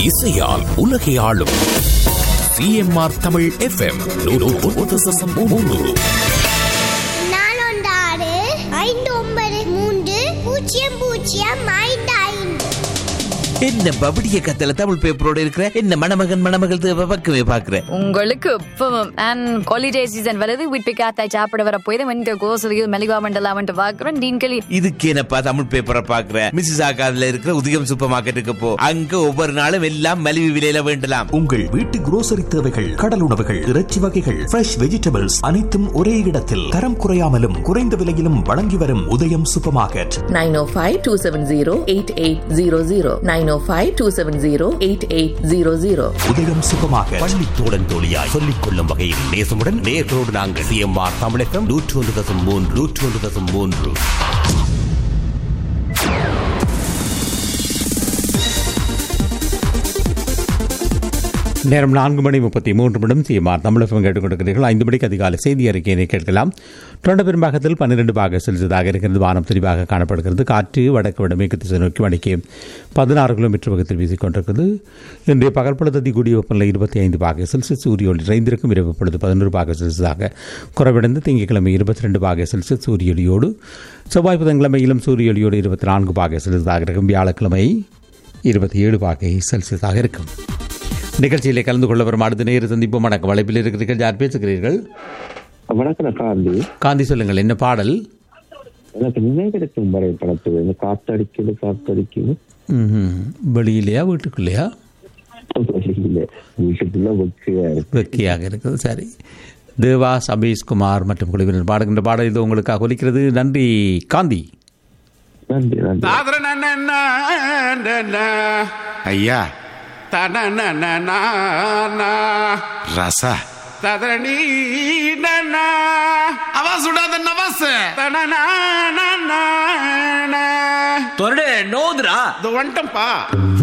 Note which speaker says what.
Speaker 1: இசையால் உலகை ஆளும் சிஎம்ஆர் தமிழ் எஃப்எம்
Speaker 2: நாலொண்டாறு ஐந்து ஒன்பது மூன்று பூஜ்ஜியம் பூஜ்ஜியம் ஐந்து ஐந்து
Speaker 3: என்ன பபடிய கத்தல தமிழ் பேப்பரோட இருக்கிற என்ன மணமகன் மணமகள் தேவை பக்கமே பாக்குற
Speaker 4: உங்களுக்கு இப்பவும் அண்ட் ஹாலிடே சீசன் வருது வீட்டு காத்தாய் சாப்பிட வர போய் வந்து கோசலியும் மெலிவா மண்டலாமன்ட்டு பார்க்குறோம் டீன்களி
Speaker 3: இதுக்கு என்னப்பா தமிழ் பேப்பரை பாக்குற மிஸ்ஸஸ் ஆகாதுல இருக்கிற உதயம் சூப்பர் மார்க்கெட்டுக்கு போ அங்க ஒவ்வொரு நாளும் எல்லாம் மலிவு விலையில வேண்டலாம்
Speaker 5: உங்கள் வீட்டு குரோசரி தேவைகள் கடல் உணவுகள் இறைச்சி வகைகள் ஃப்ரெஷ் வெஜிடபிள்ஸ் அனைத்தும் ஒரே இடத்தில் தரம் குறையாமலும் குறைந்த விலையிலும் வழங்கி வரும் உதயம் சூப்பர் மார்க்கெட்
Speaker 6: 905-270-8800 905-270-8800
Speaker 5: உதயம் சூப்பர் மார்க்கெட்
Speaker 1: பள்ளி தோழன் தோழியாய் சொல்லிக் கொள்ளும் வகையில் நேசமுடன் நேர்களோடு நாங்கள் சிஎம்ஆர் தமிழ் எஃப்எம் நூற்று ஒன்று தசம் மூன்று நூற்று ஒன்று தசம் மூன்று
Speaker 7: நேரம் நான்கு மணி முப்பத்தி மூன்று நிமிடம் சிஎம்ஆர் தமிழகம் கேட்டுக்கொண்டிருக்கிறீர்கள் ஐந்து மணிக்கு அதிகாலை செய்தி அறிக்கையினை கேட்கலாம் தொண்ட பெரும்பாகத்தில் பன்னிரண்டு பாக செல்சியஸாக இருக்கிறது வானம் தெளிவாக காணப்படுகிறது காற்று வடக்கு வடமேற்கு திசை நோக்கி மணிக்கு பதினாறு கிலோமீட்டர் வேகத்தில் வீசிக்கொண்டிருக்கிறது இன்றைய பகல் பொழுது அதிகூடிய வெப்பநிலை இருபத்தி ஐந்து பாக செல்சியஸ் சூரிய ஒளி நிறைந்திருக்கும் இரவு பொழுது பதினோரு பாக செல்சியஸாக குறைவடைந்து திங்கட்கிழமை இருபத்தி ரெண்டு பாக செல்சியஸ் சூரிய ஒளியோடு செவ்வாய் புதன்கிழமையிலும் சூரிய ஒளியோடு இருபத்தி நான்கு பாக செல்சியஸாக இருக்கும் வியாழக்கிழமை இருபத்தி ஏழு பாகை செல்சியஸாக இருக்கும் நிகழ்ச்சியிலே கலந்து கொள்ள வரும் அடுத்த நேரு சந்திப்போம் வணக்கம் வளைப்பில் இருக்கிறீர்கள் யார் பேசுகிறீர்கள்
Speaker 8: வணக்கம் காந்தி
Speaker 7: காந்தி சொல்லுங்கள் என்ன பாடல்
Speaker 8: எனக்கு நினைவெடுக்கும் வரை படத்து இந்த காத்தடிக்குது காத்தடிக்குது
Speaker 7: ம்ஹும். வெளியிலையா வீட்டுக்குள்ளேயா
Speaker 8: இல்ல வீட்டுக்குள்ள வெக்கையா இருக்கு
Speaker 7: வெக்கியாக இருக்குது சரி தேவா சபீஷ்குமார் மற்றும் குழுவினர் பாடுகின்ற பாடல் இது உங்களுக்காக ஒலிக்கிறது நன்றி காந்தி
Speaker 8: நன்றி நன்றி
Speaker 9: ஐயா ரச
Speaker 10: ததரணி அவ சுடாத நவாஸ்
Speaker 3: தொரடு நோதுரா
Speaker 10: வந்துட்டம்பா